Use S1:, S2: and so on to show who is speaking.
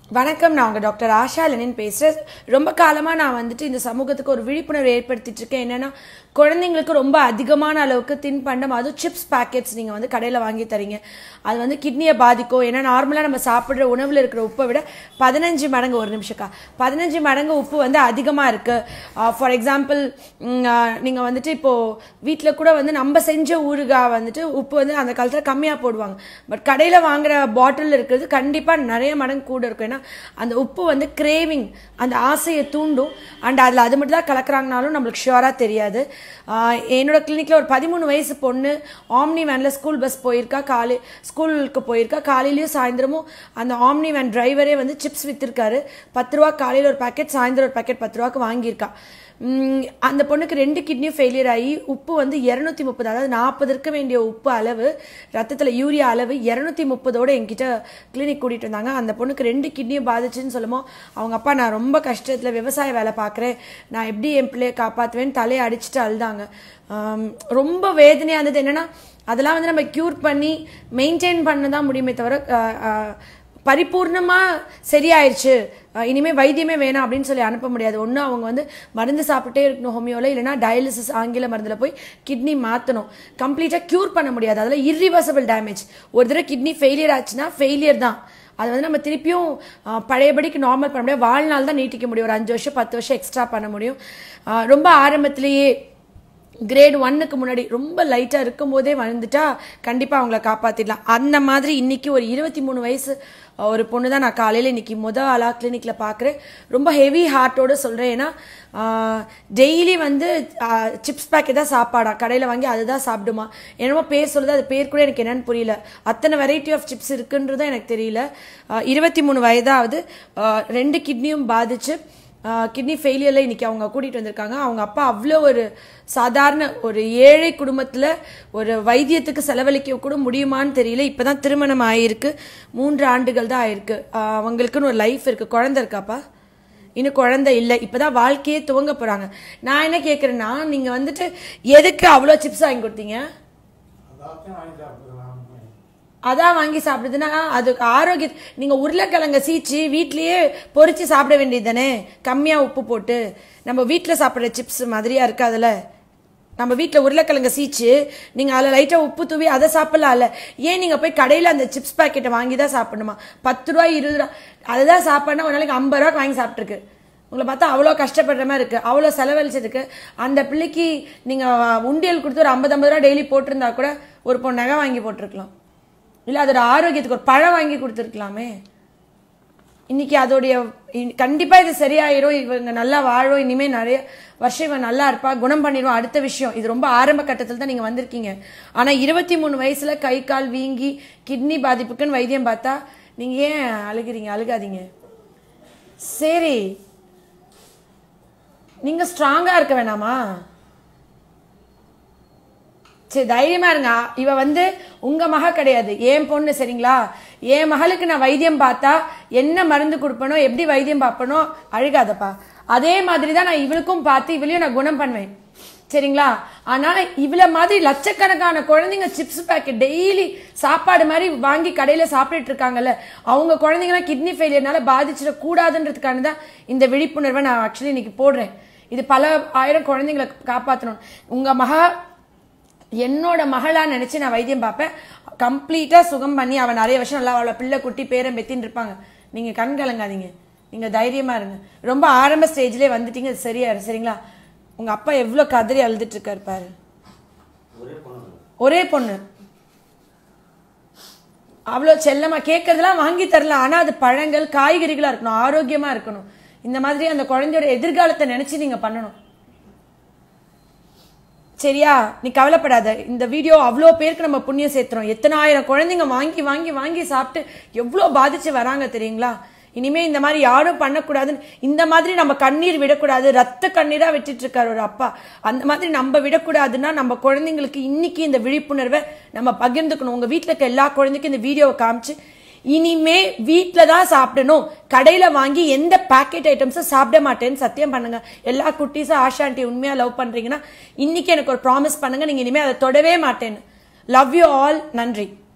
S1: வணக்கம் நான் உங்கள் டாக்டர் ஆஷா லெனின் பேசுகிறேன் ரொம்ப காலமாக நான் வந்துட்டு இந்த சமூகத்துக்கு ஒரு விழிப்புணர்வு ஏற்படுத்திட்டு இருக்கேன் என்னென்னா குழந்தைங்களுக்கு ரொம்ப அதிகமான அளவுக்கு தின்பண்டம் அதுவும் சிப்ஸ் பேக்கெட்ஸ் நீங்கள் வந்து கடையில் வாங்கி தரீங்க அது வந்து கிட்னியை பாதிக்கும் ஏன்னா நார்மலாக நம்ம சாப்பிட்ற உணவில் இருக்கிற உப்பை விட பதினஞ்சு மடங்கு ஒரு நிமிஷக்கா பதினஞ்சு மடங்கு உப்பு வந்து அதிகமாக இருக்குது ஃபார் எக்ஸாம்பிள் நீங்கள் வந்துட்டு இப்போது வீட்டில் கூட வந்து நம்ம செஞ்ச ஊறுகாய் வந்துட்டு உப்பு வந்து அந்த காலத்தில் கம்மியாக போடுவாங்க பட் கடையில் வாங்குற பாட்டில் இருக்கிறது கண்டிப்பாக நிறைய மடங்கு கூட இருக்கும் ஏன்னா அந்த உப்பு வந்து கிரேவிங் அந்த ஆசையை தூண்டும் அண்ட் அதில் அது மட்டும் தான் கலக்குறாங்கனாலும் நம்மளுக்கு ஷுவராக தெரியாது ஆஹ் என்னோட கிளினிக்கில் ஒரு பதிமூணு வயசு பொண்ணு ஆம்னி வேனில் ஸ்கூல் பஸ் போயிருக்கா காலை ஸ்கூலுக்கு போயிருக்கா காலையிலயும் சாயந்தரமும் அந்த ஆம்னி வேன் டிரைவரே வந்து சிப்ஸ் வித்திருக்காரு பத்து ரூபா காலையில் ஒரு பாக்கெட் சாயந்தரம் ஒரு பாக்கெட் பத்து ரூபாக்கு வாங்கியிருக்கா உம், அந்த பொண்ணுக்கு ரெண்டு கிட்னியும் ஃபெயிலியர் ஆகி உப்பு வந்து இரநூத்தி முப்பது அதாவது நாற்பது இருக்க வேண்டிய உப்பு அளவு ரத்தத்தில் யூரியா அளவு இரநூத்தி முப்பதோட என்கிட்ட கிளினிக் கூட்டிகிட்டு வந்தாங்க அந்த பொண்ணுக்கு ரெண்டு கிட்னியும் பாதிச்சுன்னு சொல்லுமோ அவங்க அப்பா நான் ரொம்ப கஷ்டத்தில் விவசாய வேலை பார்க்குறேன் நான் எப்படி என் பிள்ளைய காப்பாற்றுவேன்னு தலையை அடிச்சுட்டு அழுதாங்க ஆம், ரொம்ப வேதனையாக இருந்தது என்னென்னா அதெல்லாம் வந்து நம்ம க்யூர் பண்ணி மெயின்டைன் பண்ண தான் முடியுமே தவிர அஹ், அஹ், பரிபூர்ணமா சரியாயிருச்சு அஹ் இனிமே வைத்தியமே வேணாம் அப்படின்னு சொல்லி அனுப்ப முடியாது ஒன்று அவங்க வந்து மருந்து சாப்பிட்டே இருக்கணும் ஹோமியோல இல்லைன்னா டயாலிசிஸ் ஆங்கில மருந்தில் போய் கிட்னி மாற்றணும் கம்ப்ளீட்டாக க்யூர் பண்ண முடியாது அதில் இர்ரிவர்சபிள் டேமேஜ் ஒரு தடவை கிட்னி ஃபெயிலியர் ஆச்சுன்னா ஃபெயிலியர் தான் அது வந்து நம்ம திருப்பியும் அஹ், பழையபடிக்கு நார்மல் பண்ண முடியாது வாழ்நாள் தான் நீட்டிக்க முடியும் ஒரு அஞ்சு வருஷம் பத்து வருஷம் எக்ஸ்ட்ரா பண்ண முடியும் அஹ், ரொம்ப ஆரம்பத்திலேயே கிரேட் ஒன்னுக்கு முன்னாடி ரொம்ப லைட்டாக இருக்கும் போதே வந்துட்டா கண்டிப்பாக அவங்கள காப்பாற்றிடலாம் அந்த மாதிரி இன்னைக்கு ஒரு இருபத்தி மூணு வயசு அஹ், ஒரு பொண்ணு தான் நான் காலையில் இன்னைக்கு முத ஆளாக கிளினிக்கில் பார்க்குறேன் ரொம்ப ஹெவி ஹார்ட்டோட சொல்கிறேன் ஏன்னா டெய்லி வந்து சிப்ஸ் பேக்கெட் தான் சாப்பாடா கடையில் வாங்கி அதுதான் சாப்பிடுமா என்னமோ பேர் சொல்லுது அது பேர் கூட எனக்கு என்னன்னு புரியல அத்தனை வெரைட்டி ஆஃப் சிப்ஸ் இருக்குன்றதும் எனக்கு தெரியல இருபத்தி மூணு வயதாவது அஹ், ரெண்டு கிட்னியும் பாதிச்சு கிட்னி ஃபெயிலியரில் இன்னைக்கு அவங்க கூட்டிகிட்டு வந்திருக்காங்க அவங்க அப்பா அவ்வளோ ஒரு சாதாரண ஒரு ஏழை குடும்பத்தில் ஒரு வைத்தியத்துக்கு செலவழிக்க கூட முடியுமான்னு தெரியல இப்போ தான் திருமணம் ஆகியிருக்கு மூன்று ஆண்டுகள் தான் ஆயிருக்கு ஆஹ் அவங்களுக்குன்னு ஒரு லைஃப் இருக்குது குழந்தை இருக்காப்பா இன்னும் குழந்தை இல்லை இப்போதான் வாழ்க்கையே துவங்க போகிறாங்க நான் என்ன கேட்குறேன்னா நீங்கள் வந்துட்டு எதுக்கு அவ்வளோ சிப்ஸ் வாங்கி கொடுத்தீங்க
S2: அதாச்சும் வாங்கி சாப்பிடுக்கலாம்
S1: அதான் வாங்கி சாப்பிடுதுன்னா அதுக்கு ஆரோக்கிய நீங்க உருளைக்கிழங்க சீச்சு வீட்லயே பொரிச்சு சாப்பிட வேண்டியது தானே கம்மியா உப்பு போட்டு நம்ம வீட்ல சாப்பிடுற சிப்ஸ் மாதிரியா இருக்காதுல்ல நம்ம வீட்டில் உருளைக்கிழங்க சீச்சு நீங்கள் அதில் லைட்டாக உப்பு தூவி அதை சாப்பிடலாம்ல ஏன் நீங்கள் போய் கடையில் அந்த சிப்ஸ் பாக்கெட்டை வாங்கி தான் சாப்பிடணுமா பத்து ரூபா இருபது ரூபா அதை தான் சாப்பிட்னா ஒரு நாளைக்கு ஐம்பது ரூபாய்க்கு வாங்கி சாப்பிட்ருக்கு உங்களை பார்த்தா அவ்வளோ கஷ்டப்படுற மாதிரி இருக்குது அவ்வளோ செலவழிச்சதுக்கு அந்த பிள்ளைக்கு நீங்கள் உண்டியல் கொடுத்து ஒரு ஐம்பது ஐம்பது ரூபா டெய்லி போட்டிருந்தா கூட ஒரு பொண்ணு நகை வாங்கி போட்டிருக்கலாம் இல்லை அதோட ஆரோக்கியத்துக்கு ஒரு பழம் வாங்கி கொடுத்துருக்கலாமே இன்னைக்கு அதோடைய இ- கண்டிப்பா இது சரியாயிரும் இவங்க நல்லா வாழும் இனிமே நிறைய வருஷம் இவன் நல்லா இருப்பா குணம் பண்ணிடுவோம் அடுத்த விஷயம் இது ரொம்ப ஆரம்ப கட்டத்தில் தான் நீங்க வந்திருக்கீங்க ஆனா இருபத்தி மூணு வயசுல கை கால் வீங்கி கிட்னி பாதிப்புக்குன்னு வைத்தியம் பார்த்தா நீங்க ஏன் அழுகிறீங்க அழுகாதீங்க சரி நீங்க ஸ்ட்ராங்கா இருக்க வேணாமா சரி தைரியமா இருங்க இவ வந்து உங்க மக கிடையாது என் பொண்ணு சரிங்களா என் மகளுக்கு நான் வைத்தியம் பார்த்தா என்ன மருந்து கொடுப்பனோ எப்படி வைத்தியம் பார்ப்பனோ அழுகாதப்பா அதே மாதிரி தான் நான் இவளுக்கும் பார்த்து இவளையும் நான் குணம் பண்ணுவேன் சரிங்களா ஆனா இவள மாதிரி லட்சக்கணக்கான குழந்தைங்க சிப்ஸ் பேக்கெட் டெய்லி சாப்பாடு மாதிரி வாங்கி கடையில சாப்பிட்டுட்டு இருக்காங்கல்ல அவங்க குழந்தைங்கலாம் கிட்னி ஃபெயிலியர்னால பாதிச்சிட கூடாதுன்றதுக்கான தான் இந்த விழிப்புணர்வை நான் ஆக்சுவலி இன்னைக்கு போடுறேன் இது பல ஆயிரம் குழந்தைங்களை காப்பாற்றணும் உங்க மகா என்னோட மகளா நினைச்சு நான் வைத்தியம் பார்ப்பேன் கம்ப்ளீட்டா சுகம் பண்ணி அவன் நிறைய வருஷம் நல்லா அவளை பிள்ளை குட்டி பேரன் பெத்தின்னு இருப்பாங்க நீங்க கண் கலங்காதீங்க நீங்க தைரியமா இருங்க ரொம்ப ஆரம்ப ஸ்டேஜ்லயே வந்துட்டீங்க அது சரியா இரு, சரிங்களா உங்க அப்பா எவ்வளவு கதறி அழுதுட்டு இருக்காரு பாரு
S2: ஒரே பொண்ணு
S1: ஒரே பொண்ணு அவ்வளோ செல்லமா கேட்கறதெல்லாம் வாங்கி தரலாம் ஆனா அது பழங்கள் காய்கறிகளா இருக்கணும் ஆரோக்கியமா இருக்கணும் இந்த மாதிரி அந்த குழந்தையோட எதிர்காலத்தை நினைச்சு நீங்க பண்ணணும் சரியா நீ கவலைப்படாத இந்த வீடியோ அவ்வளோ பேருக்கு நம்ம புண்ணியம் சேர்த்துறோம் எத்தனை ஆயிரம் குழந்தைங்க வாங்கி வாங்கி வாங்கி சாப்பிட்டு எவ்வளோ பாதிச்சு வராங்க தெரியுங்களா இனிமே இந்த மாதிரி யாரும் பண்ணக்கூடாதுன்னு இந்த மாதிரி நம்ம கண்ணீர் விடக்கூடாது ரத்த கண்ணீரா விட்டுட்டு இருக்காரு ஒரு அப்பா அந்த மாதிரி நம்ம விடக்கூடாதுன்னா நம்ம குழந்தைங்களுக்கு இன்னைக்கு இந்த விழிப்புணர்வை நம்ம பகிர்ந்துக்கணும் உங்க வீட்டில் இருக்க எல்லா குழந்தைக்கும் இந்த வீடியோவை காமிச்சு இனிமே வீட்ல தான் சாப்பிடணும் கடையில வாங்கி எந்த பாக்கெட் ஐட்டம்ஸும் சாப்பிட மாட்டேன்னு சத்தியம் பண்ணுங்க எல்லா குட்டீஸும் ஆஷா ஆண்டி உண்மையா லவ் பண்றீங்கன்னா இன்னைக்கு எனக்கு ஒரு ப்ராமிஸ் பண்ணுங்க நீங்க இனிமே அதை தொடவே மாட்டேன்னு லவ் யூ ஆல் நன்றி